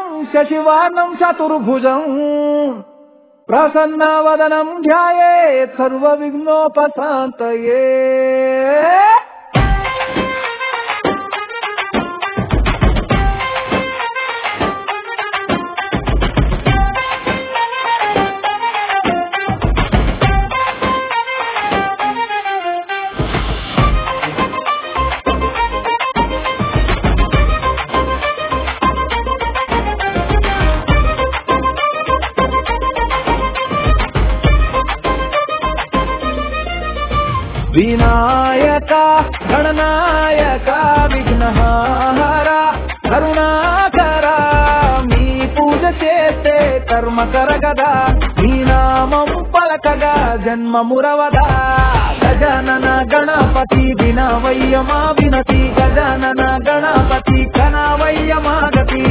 శశివర్ణం చతుర్భుజం ప్రసన్నవదనం ధ్యాయేత్ సర్వ విఘ్నోపశాంతయే వినాయక గణనాయక విఘ్నహార కరుణాకర మీ పూజ చేస్తే కర్మ కరగదా మీ నామం పలకగా జన్మ మురవదా గజానన గణపతి వినవయ్య మా వినతి గజానన గణపతి కనవయ్య మాగతి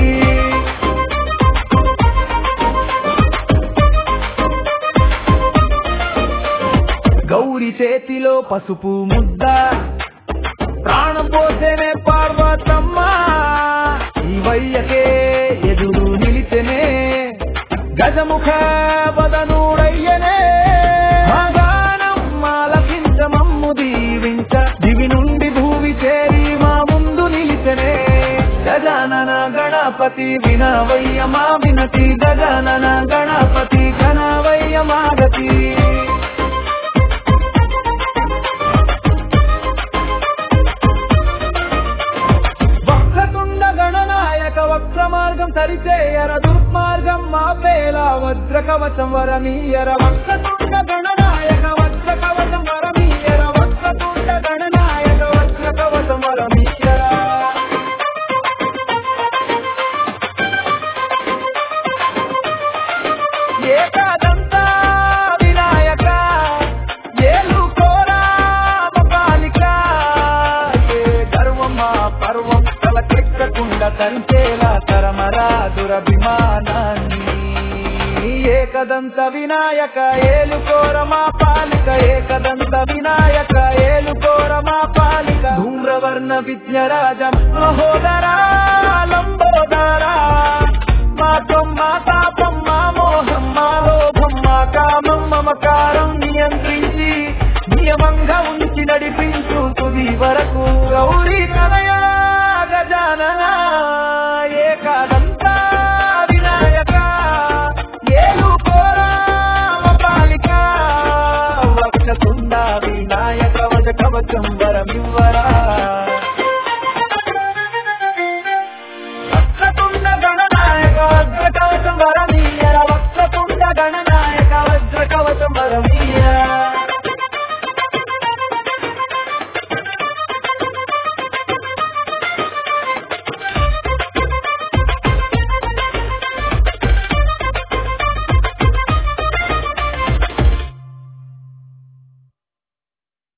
గౌరి చేతిలో పసుపు ముద్ద ప్రాణం పోసేనే పార్వతమ్మ ఈ వయ్యకే ఎదురు నిలిచెనే గజముఖ వదనుడయ్యనే మగానం మాలకించ మమ్ము దీవించ దివి నుండి భూమి చేరి మా ముందు నిలిచెనే గజానన గణపతి వినవయ్య మా వినతి గజానన గణపతి ఘనవయ్య మాగతి వక్రతుండ గణనాయక వక్ర మార్గం సరిచేయర దుర్మార్గం మా పేల వజ్ర కవచం వరమీయర వక్రతుండ గణనాయక వజ్ర కవచం వరమీయర వక్రతుండ గణనాయక వజ్ర కవచం వరమీయర ఏకాదంత వినాయక ఏలుకోరా బాలిక ఏ గర్వమా పర్వం తలకెక్కకుండా తరిచేలా తరమరా దురభిమానాన్ని ఏకదంత వినాయక ఏలుకోర మా పాలిక ఏకదంత వినాయక ఏలుకోర మా పాలిక ధూమ్రవర్ణ విద్యరాజ మహోదరా లంబోదరా మా తొమ్మ తాపం మా మోహం మా లోభం మా కామం మమకారం నియంత్రించి నియమంగా ఉంచి నడిపించు తుది వరకు గౌరీ తనయా గజానన ఏకాదంత వినాయక ఏలు బాలిక వక్ష తుండా వినాయక వజ కవచం వరమివ్వరా